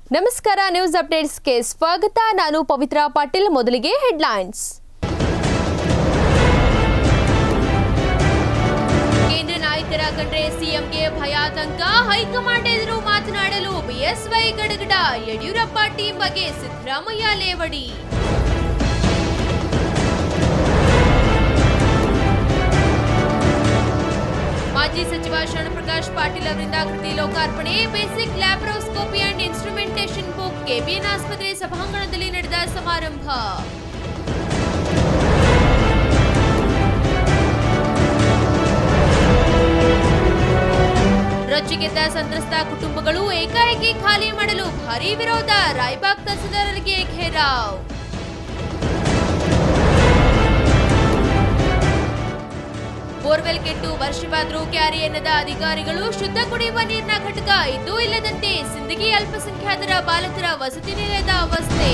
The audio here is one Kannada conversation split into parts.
ನಮಸ್ಕಾರ ನ್ಯೂಸ್ ಅಪ್ಡೇಟ್ಸ್ಗೆ ಸ್ವಾಗತ ನಾನು ಪವಿತ್ರ ಪಾಟೀಲ್ ಮೊದಲಿಗೆ ಹೆಡ್ಲೈನ್ಸ್ ಕೇಂದ್ರ ನಾಯಕರ ಕಂಡ್ರೆ ಸಿಎಂಗೆ ಭಯಾತಂಕ ಹೈಕಮಾಂಡ್ ಎದುರು ಮಾತನಾಡಲು ಬಿಎಸ್ವೈ ಗಡಗಡ ಯಡಿಯೂರಪ್ಪ ಟೀಮ್ ಬಗ್ಗೆ ಸಿದ್ದರಾಮಯ್ಯ ಲೇವಡಿ ಮಾಜಿ ಸಚಿವ ಶರಣಪ್ರಕಾಶ್ ಪಾಟೀಲ್ ಅವರಿಂದ ಕೃತಿ ಲೋಕಾರ್ಪಣೆ basic laparoscopy and instrumentation book KBN ಆಸ್ಪತ್ರೆ ಸಭಾಂಗಣದಲ್ಲಿ ನಡೆದ ಸಮಾರಂಭ ರೊಚ್ಚಿಗೆದ್ದ ಸಂತ್ರಸ್ತ ಕುಟುಂಬಗಳು ಏಕಾಏಕಿ ಖಾಲಿ ಮಾಡಲು ಭಾರೀ ವಿರೋಧ ರಾಯಬಾಗ್ ತಹಸೀಲ್ದಾರರಿಗೆ ಘೇರಾವ್ ಬೋರ್ವೆಲ್ ಕೆಟ್ಟು ವರ್ಷವಾದ್ರೂ ಕ್ಯಾರಿ ಎನ್ನದ ಅಧಿಕಾರಿಗಳು ಶುದ್ಧ ಕುಡಿಯುವ ನೀರಿನ ಘಟಕ ಇದ್ದೂ ಇಲ್ಲದಂತೆ ಸಿಂದಗಿ ಅಲ್ಪಸಂಖ್ಯಾತರ ಬಾಲಕರ ವಸತಿ ನಿಲಯದ ಅವಸ್ಥೆ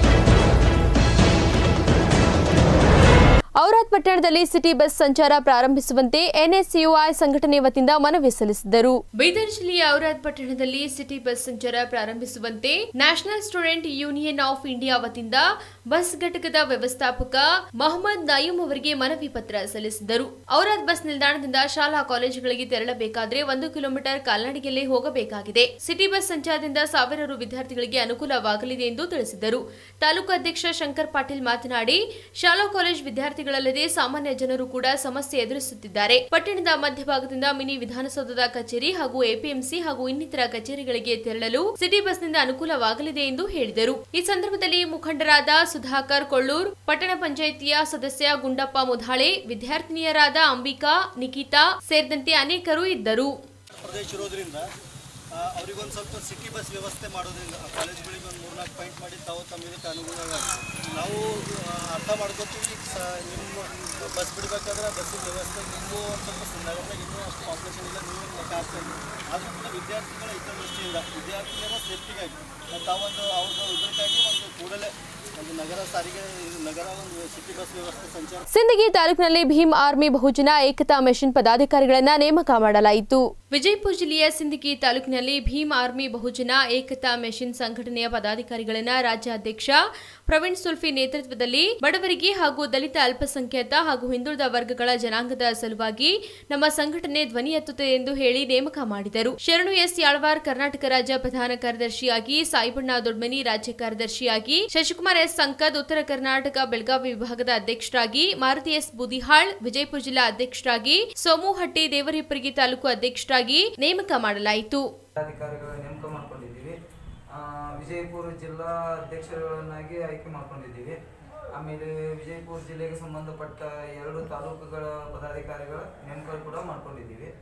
ಔರಾದ್ ಪಟ್ಟಣದಲ್ಲಿ ಸಿಟಿ ಬಸ್ ಸಂಚಾರ ಪ್ರಾರಂಭಿಸುವಂತೆ ಎನ್ಎಸ್ಯುಐ ಸಂಘಟನೆ ವತಿಯಿಂದ ಮನವಿ ಸಲ್ಲಿಸಿದರು ಬೀದರ್ ಜಿಲ್ಲೆಯ ಔರಾದ್ ಪಟ್ಟಣದಲ್ಲಿ ಸಿಟಿ ಬಸ್ ಸಂಚಾರ ಪ್ರಾರಂಭಿಸುವಂತೆ national student union of India ವತಿಯಿಂದ ಬಸ್ ಘಟಕದ ವ್ಯವಸ್ಥಾಪಕ ಮೊಹಮ್ಮದ್ ನಯೀಂ ಅವರಿಗೆ ಮನವಿ ಪತ್ರ ಸಲ್ಲಿಸಿದರು ಔರಾದ್ ಬಸ್ ನಿಲ್ದಾಣದಿಂದ ಶಾಲಾ ಕಾಲೇಜುಗಳಿಗೆ ತೆರಳಬೇಕಾದ್ರೆ ಒಂದು ಕಿಲೋಮೀಟರ್ ಕಾಲ್ನಡಿಗೆಯಲ್ಲೇ ಹೋಗಬೇಕಾಗಿದೆ ಸಿಟಿ ಬಸ್ ಸಂಚಾರದಿಂದ ಸಾವಿರಾರು ವಿದ್ಯಾರ್ಥಿಗಳಿಗೆ ಅನುಕೂಲವಾಗಲಿದೆ ಎಂದು ತಿಳಿಸಿದರು ತಾಲೂಕು ಅಧ್ಯಕ್ಷ ಶಂಕರ್ ಪಾಟೀಲ್ ಮಾತನಾಡಿ ಶಾಲಾ ಕಾಲೇಜ್ ವಿದ್ಯಾರ್ಥಿಗಳಲ್ಲದೆ ಸಾಮಾನ್ಯ ಜನರು ಕೂಡ ಸಮಸ್ಯೆ ಎದುರಿಸುತ್ತಿದ್ದಾರೆ ಪಟ್ಟಣದ ಮಧ್ಯಭಾಗದಿಂದ ಮಿನಿ ವಿಧಾನಸೌಧದ ಕಚೇರಿ ಹಾಗೂ ಎಪಿಎಂಸಿ ಹಾಗೂ ಇನ್ನಿತರ ಕಚೇರಿಗಳಿಗೆ ತೆರಳಲು ಸಿಟಿ ಬಸ್ನಿಂದ ಅನುಕೂಲವಾಗಲಿದೆ ಎಂದು ಹೇಳಿದರು ಈ ಸಂದರ್ಭದಲ್ಲಿ ಮುಖಂಡರಾದ ಸುಧಾಕರ್ ಕೊಳ್ಳೂರ್ ಪಟ್ಟಣ ಪಂಚಾಯಿತಿಯ ಸದಸ್ಯ ಗುಂಡಪ್ಪ ಮುಧಾಳೆ ವಿದ್ಯಾರ್ಥಿನಿಯರಾದ ಅಂಬಿಕಾ ನಿಖಿತಾ ಸೇರಿದಂತೆ ಅನೇಕರು ಇದ್ದರು ಪ್ರದೇಶ ಇರೋದ್ರಿಂದ ಆ, ಅವ್ರಿಗೊಂದು ಸ್ವಲ್ಪ ಸಿಟಿ ಬಸ್ ವ್ಯವಸ್ಥೆ ಮಾಡೋದ್ರಿಂದ ಆ ಕಾಲೇಜ್ಗಳಿಗೆ ಒಂದು ಮೂರ್ನಾಲ್ಕು ಪಾಯಿಂಟ್ ಮಾಡಿ ತಾವು ತಮ್ಮ ಇದಕ್ಕೆ ಅನುಗುಣವಾಗಿ ನಾವು ಆ, ಅರ್ಥ ಮಾಡ್ಕೋತೀವಿ ಸ ನಿಮ್ಮ ಬಸ್ ಬಿಡಬೇಕಾದ್ರೆ ಬಸ್ಸಿನ ವ್ಯವಸ್ಥೆ ನಿಮಗೂ ಒಂದು ಸ್ವಲ್ಪ ನಗರದಾಗ ಇನ್ನೂ ಅಷ್ಟು ಪಾಪ್ಯುಲೇಷನ್ ಇಲ್ಲ ನೀವು ಲೆಕ್ಕ ಹಾಕ್ತೀವಿ ಆದರೂ ಕೂಡ ವಿದ್ಯಾರ್ಥಿಗಳ ಹಿತದೃಷ್ಟಿಯಿಂದ ವಿದ್ಯಾರ್ಥಿಗಳ ಸೇಫ್ಟಿಗಾಗಿ ತಾವೊಂದು ಅವ್ರದ್ದು ಇದಕ್ಕಾಗಿ ಒಂದು ಕೂಡಲೇ ಒಂದು ನಗರ ಸಾರಿಗೆ ಇದು ನಗರ ಒಂದು ಸಿಟಿ ಬಸ್ ವ್ಯವಸ್ಥೆ ಸಂಚಾರ ಸಿಂದಗಿ ತಾಲೂಕಿನಲ್ಲಿ ಭೀಮ್ ಆರ್ಮಿ ಬಹುಜನ ಏಕತಾ ಮಿಷನ್ ಪದಾಧಿಕಾರಿಗಳನ್ನ ನೇಮಕ ಮಾಡಲಾಯಿತು ವಿಜಯಪುರ ಜಿಲ್ಲೆಯ ಸಿಂದಗಿ ತಾಲೂಕಿನಲ್ಲಿ ಭೀಮ್ ಆರ್ಮಿ ಬಹುಜನ ಏಕತಾ ಮಿಷನ್ ಸಂಘಟನೆಯ ಪದಾಧಿಕಾರಿಗಳನ್ನ ರಾಜ್ಯಾಧ್ಯಕ್ಷ ಪ್ರವೀಣ್ ಸುಲ್ಫಿ ನೇತೃತ್ವದಲ್ಲಿ ಬಡವರಿಗೆ ಹಾಗೂ ದಲಿತ ಅಲ್ಪಸಂಖ್ಯಾತ ಹಾಗೂ ಹಿಂದುಳಿದ ವರ್ಗಗಳ ಜನಾಂಗದ ಸಲುವಾಗಿ ನಮ್ಮ ಸಂಘಟನೆ ಧ್ವನಿ ಎತ್ತುತ್ತದೆ ಎಂದು ಹೇಳಿ ನೇಮಕ ಮಾಡಿದರು ಶರಣು ಎಸ್ ಯಾಳ್ವಾರ್ ಕರ್ನಾಟಕ ರಾಜ್ಯ ಪ್ರಧಾನ ಕಾರ್ಯದರ್ಶಿಯಾಗಿ ಸಾಯಿಬಣ್ಣ ದೊಡ್ಮನಿ ರಾಜ್ಯ ಕಾರ್ಯದರ್ಶಿಯಾಗಿ ಶಶಿಕುಮಾರ್ ಎಸ್ ಸಂಕದ್ ಉತ್ತರ ಕರ್ನಾಟಕ ಬೆಳಗಾವಿ ವಿಭಾಗದ ಅಧ್ಯಕ್ಷರಾಗಿ ಮಾರುತಿ ಎಸ್ ಬುದಿಹಾಳ್ ವಿಜಯಪುರ ಜಿಲ್ಲಾ ಅಧ್ಯಕ್ಷರಾಗಿ ಸೋಮು ಹಟ್ಟಿ ದೇವರಿಪ್ಪರಿಗೆ ತಾಲೂಕು ಅಧ್ಯಕ್ಷರಾಗಿ ನೇಮಕ ಮಾಡಲಾಯಿತು ಅಧಿಕಾರಿಗಳ ನೇಮಕ ಮಾಡ್ಕೊಂಡಿದ್ದೀವಿ ಆ, ವಿಜಯಪುರ ಜಿಲ್ಲಾ ಅಧ್ಯಕ್ಷರುಗಳನ್ನಾಗಿ ಆಯ್ಕೆ ಮಾಡ್ಕೊಂಡಿದ್ದೀವಿ ಆಮೇಲೆ ವಿಜಯಪುರ ಜಿಲ್ಲೆಗೆ ಸಂಬಂಧಪಟ್ಟ ಎರಡು ತಾಲೂಕುಗಳ ಪದಾಧಿಕಾರಿಗಳ ನೇಮಕ ಕೂಡ ಮಾಡ್ಕೊಂಡಿದ್ದೀವಿ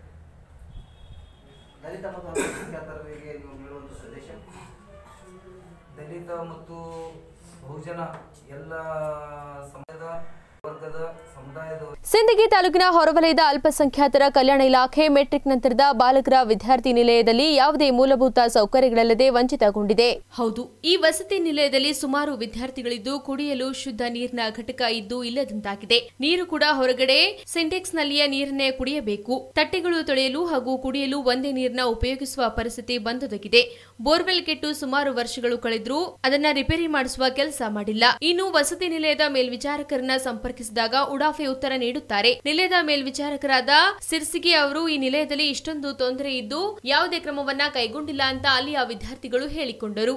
ದಲಿತ ಮತ್ತು ಅಲ್ಪಸಂಖ್ಯಾತರಿಗೆ ನೀವು ನೀಡುವಂಥ ಸಂದೇಶ ದಲಿತ ಮತ್ತು ಬಹುಜನ ಎಲ್ಲ ಸಮಯದ ವರ್ಗದ ಸಮುದಾಯದ ಸಿಂದಗಿ ತಾಲೂಕಿನ ಹೊರವಲಯದ ಅಲ್ಪಸಂಖ್ಯಾತರ ಕಲ್ಯಾಣ ಇಲಾಖೆ ಮೆಟ್ರಿಕ್ ನಂತರದ ಬಾಲಕರ ವಿದ್ಯಾರ್ಥಿ ನಿಲಯದಲ್ಲಿ ಯಾವುದೇ ಮೂಲಭೂತ ಸೌಕರ್ಯಗಳಿಲ್ಲದೆ ವಂಚಿತಗೊಂಡಿದೆ ಹೌದು ಈ ವಸತಿ ನಿಲಯದಲ್ಲಿ ಸುಮಾರು ವಿದ್ಯಾರ್ಥಿಗಳಿದ್ದು ಕುಡಿಯಲು ಶುದ್ಧ ನೀರಿನ ಘಟಕ ಇದ್ದು ಇಲ್ಲದಂತಾಗಿದೆ ನೀರು ಕೂಡ ಹೊರಗಡೆ ಸಿಂಟೆಕ್ಸ್ ನಲ್ಲಿಯ ನೀರನ್ನೇ ಕುಡಿಯಬೇಕು ತಟ್ಟೆಗಳು ತೊಳೆಯಲು ಹಾಗೂ ಕುಡಿಯಲು ಒಂದೇ ನೀರನ್ನ ಉಪಯೋಗಿಸುವ ಪರಿಸ್ಥಿತಿ ಬಂದೊದಗಿದೆ ಬೋರ್ವೆಲ್ ಕೆಟ್ಟು ಸುಮಾರು ವರ್ಷಗಳು ಕಳೆದ್ರೂ ಅದನ್ನ ರಿಪೇರಿ ಮಾಡಿಸುವ ಕೆಲಸ ಮಾಡಿಲ್ಲ ಇನ್ನು ವಸತಿ ನಿಲಯದ ಮೇಲ್ವಿಚಾರಕರನ್ನ ಸಂಪರ್ಕಿಸಿದಾಗ ಉಡಾಫೆ ಉತ್ತರ ನೀಡುತ್ತಾರೆ ನಿಲಯದ ಮೇಲ್ವಿಚಾರಕರಾದ ಸಿರ್ಸಿಗೆ ಅವರು ಈ ನಿಲಯದಲ್ಲಿ ಇಷ್ಟೊಂದು ತೊಂದರೆ ಇದ್ದು ಯಾವುದೇ ಕ್ರಮವನ್ನ ಕೈಗೊಂಡಿಲ್ಲ ಅಂತ ಅಲ್ಲಿಯ ವಿದ್ಯಾರ್ಥಿಗಳು ಹೇಳಿಕೊಂಡರು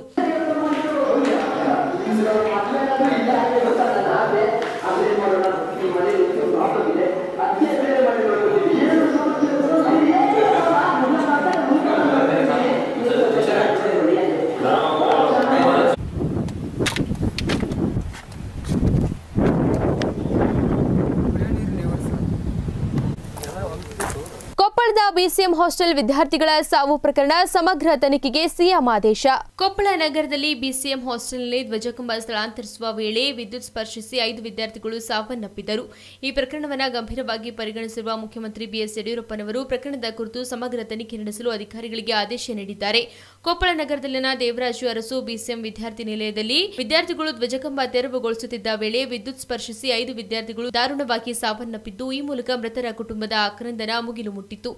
ಕೊಪ್ಪಳದ ಬಿಸಿಎಂ ಹಾಸ್ಟೆಲ್ ವಿದ್ಯಾರ್ಥಿಗಳ ಸಾವು ಪ್ರಕರಣ ಸಮಗ್ರ ತನಿಖೆಗೆ ಸಿಎಂ ಆದೇಶ ಕೊಪ್ಪಳ ನಗರದಲ್ಲಿ ಬಿಸಿಎಂ ಹಾಸ್ಟೆಲ್ನಲ್ಲಿ ಧ್ವಜಕಂಬ ಸ್ಥಳಾಂತರಿಸುವ ವೇಳೆ ವಿದ್ಯುತ್ ಸ್ಪರ್ಶಿಸಿ ಐದು ವಿದ್ಯಾರ್ಥಿಗಳು ಸಾವನ್ನಪ್ಪಿದ್ದರು ಈ ಪ್ರಕರಣವನ್ನು ಗಂಭೀರವಾಗಿ ಪರಿಗಣಿಸಿರುವ ಮುಖ್ಯಮಂತ್ರಿ ಬಿಎಸ್ ಯಡಿಯೂರಪ್ಪನವರು ಪ್ರಕರಣದ ಕುರಿತು ಸಮಗ್ರ ತನಿಖೆ ನಡೆಸಲು ಅಧಿಕಾರಿಗಳಿಗೆ ಆದೇಶ ನೀಡಿದ್ದಾರೆ ಕೊಪ್ಪಳ ನಗರದಲ್ಲಿನ ದೇವರಾಜು ಅರಸು ಬಿಸಿಎಂ ವಿದ್ಯಾರ್ಥಿ ನಿಲಯದಲ್ಲಿ ವಿದ್ಯಾರ್ಥಿಗಳು ಧ್ವಜಕಂಬ ತೆರವುಗೊಳಿಸುತ್ತಿದ್ದ ವೇಳೆ ವಿದ್ಯುತ್ ಸ್ಪರ್ಶಿಸಿ ಐದು ವಿದ್ಯಾರ್ಥಿಗಳು ದಾರುಣವಾಗಿ ಸಾವನ್ನಪ್ಪಿದ್ದು ಈ ಮೂಲಕ ಮೃತರ ಕುಟುಂಬದ ಆಕ್ರಂದನ ಮುಗಿಲು ಮುಟ್ಟಿತ್ತು ಈ ಕುರಿತು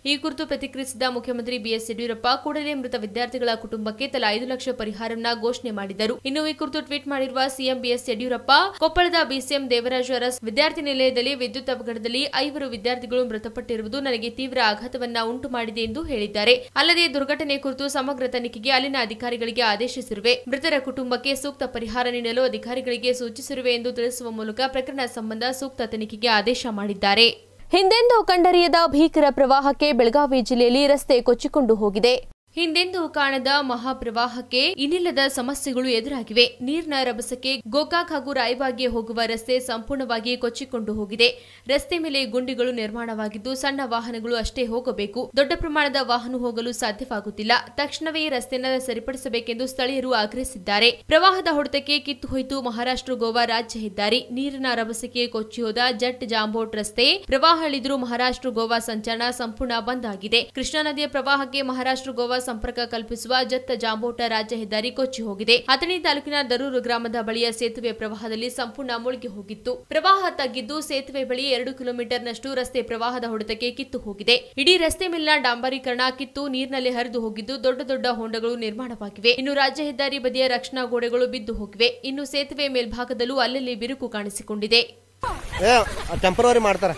ಕುರಿತು ಪ್ರತಿಕ್ರಿಯಿಸಿದ ಮುಖ್ಯಮಂತ್ರಿ ಬಿಎಸ್ ಯಡಿಯೂರಪ್ಪ ಕೂಡಲೇ ಮೃತ ವಿದ್ಯಾರ್ಥಿಗಳ ಕುಟುಂಬಕ್ಕೆ ತಲಾ ಐದು ಲಕ್ಷ ಪರಿಹಾರವನ್ನ ಘೋಷಣೆ ಮಾಡಿದರು ಇನ್ನು ಈ ಕುರಿತು ಟ್ವೀಟ್ ಮಾಡಿರುವ ಸಿಎಂ ಬಿಎಸ್ ಯಡಿಯೂರಪ್ಪ ಕೊಪ್ಪಳದ ಬಿಸಿಎಂ ದೇವರಾಜು ಅರಸ್ ವಿದ್ಯಾರ್ಥಿ ನಿಲಯದಲ್ಲಿ ವಿದ್ಯುತ್ ಅವಘಡದಲ್ಲಿ ಐವರು ವಿದ್ಯಾರ್ಥಿಗಳು ಮೃತಪಟ್ಟಿರುವುದು ನನಗೆ ತೀವ್ರ ಆಘಾತವನ್ನ ಉಂಟು ಮಾಡಿದೆ ಎಂದು ಹೇಳಿದ್ದಾರೆ ಅಲ್ಲದೆ ದುರ್ಘಟನೆ ಕುರಿತು ಸಮಗ್ರ ತನಿಖೆಗೆ ಅಲ್ಲಿನ ಅಧಿಕಾರಿಗಳಿಗೆ ಆದೇಶಿಸಿರುವೆ ಮೃತರ ಕುಟುಂಬಕ್ಕೆ ಸೂಕ್ತ ಪರಿಹಾರ ನೀಡಲು ಅಧಿಕಾರಿಗಳಿಗೆ ಸೂಚಿಸಿರುವೆ ಎಂದು ತಿಳಿಸುವ ಮೂಲಕ ಪ್ರಕರಣ ಸಂಬಂಧ ಸೂಕ್ತ ತನಿಖೆಗೆ ಆದೇಶ ಮಾಡಿದ್ದಾರೆ ಹಿಂದೆಂದೂ ಕಂಡರಿಯದ ಭೀಕರ ಪ್ರವಾಹಕ್ಕೆ ಬೆಳಗಾವಿ ಜಿಲ್ಲೆಯಲ್ಲಿ ರಸ್ತೆ ಕೊಚ್ಚಿಕೊಂಡು ಹೋಗಿದೆ ಹಿಂದೆಂದೂ ಕಾಣದ ಮಹಾಪ್ರವಾಹಕ್ಕೆ ಇನ್ನಿಲ್ಲದ ಸಮಸ್ಯೆಗಳು ಎದುರಾಗಿವೆ ನೀರಿನ ರಭಸಕ್ಕೆ ಗೋಕಾಕ್ ಹಾಗೂ ರಾಯಬಾಗ್ಗೆ ಹೋಗುವ ರಸ್ತೆ ಸಂಪೂರ್ಣವಾಗಿ ಕೊಚ್ಚಿಕೊಂಡು ಹೋಗಿದೆ ರಸ್ತೆ ಮೇಲೆ ಗುಂಡಿಗಳು ನಿರ್ಮಾಣವಾಗಿದ್ದು ಸಣ್ಣ ವಾಹನಗಳು ಅಷ್ಟೇ ಹೋಗಬೇಕು ದೊಡ್ಡ ಪ್ರಮಾಣದ ವಾಹನ ಹೋಗಲು ಸಾಧ್ಯವಾಗುತ್ತಿಲ್ಲ ತಕ್ಷಣವೇ ಈ ರಸ್ತೆಯನ್ನು ಸರಿಪಡಿಸಬೇಕೆಂದು ಸ್ಥಳೀಯರು ಆಗ್ರಹಿಸಿದ್ದಾರೆ ಪ್ರವಾಹದ ಹೊಡೆತಕ್ಕೆ ಕಿತ್ತು ಹೋಯಿತು ಮಹಾರಾಷ್ಟ್ರ ಗೋವಾ ರಾಜ್ಯ ಹೆದ್ದಾರಿ ನೀರಿನ ರಭಸಕ್ಕೆ ಕೊಚ್ಚಿ ಹೋದ ಜಟ್ ಜಾಂಬೋಟ್ ರಸ್ತೆ ಪ್ರವಾಹ ಇಳಿದರೂ ಮಹಾರಾಷ್ಟ್ರ ಗೋವಾ ಸಂಚಾರ ಸಂಪೂರ್ಣ ಬಂದ್ ಆಗಿದೆ ಕೃಷ್ಣಾ ನದಿಯ ಪ್ರವಾಹಕ್ಕೆ ಮಹಾರಾಷ್ಟ್ರ ಗೋವಾ ಸಂಪರ್ಕ ಕಲ್ಪಿಸುವ ಜತ್ತ ಜಾಂಬೋಟ ರಾಜ್ಯ ಹೆದ್ದಾರಿ ಕೊಚ್ಚಿ ಹೋಗಿದೆ ಅಥಣಿ ತಾಲೂಕಿನ ದರೂರು ಗ್ರಾಮದ ಬಳಿಯ ಸೇತುವೆ ಪ್ರವಾಹದಲ್ಲಿ ಸಂಪೂರ್ಣ ಮುಳುಗಿ ಹೋಗಿತ್ತು ಪ್ರವಾಹ ತಗ್ಗಿದ್ದು ಸೇತುವೆ ಬಳಿ ಎರಡು ಕಿಲೋಮೀಟರ್ನಷ್ಟು ರಸ್ತೆ ಪ್ರವಾಹದ ಹೊಡೆತಕ್ಕೆ ಕಿತ್ತು ಹೋಗಿದೆ ಇಡೀ ರಸ್ತೆ ಮೇಲಿನ ಡಾಂಬರೀಕರಣ ಕಿತ್ತು ನೀರಿನಲ್ಲಿ ಹರಿದು ಹೋಗಿದ್ದು ದೊಡ್ಡ ದೊಡ್ಡ ಹೊಂಡಗಳು ನಿರ್ಮಾಣವಾಗಿವೆ ಇನ್ನು ರಾಜ್ಯ ಹೆದ್ದಾರಿ ಬದಿಯ ರಕ್ಷಣಾ ಗೋಡೆಗಳು ಬಿದ್ದು ಹೋಗಿವೆ ಇನ್ನು ಸೇತುವೆ ಮೇಲ್ಭಾಗದಲ್ಲೂ ಅಲ್ಲಲ್ಲಿ ಬಿರುಕು ಕಾಣಿಸಿಕೊಂಡಿದೆ ಏ ಟೆಂಪರವರಿ ಮಾಡ್ತಾರೆ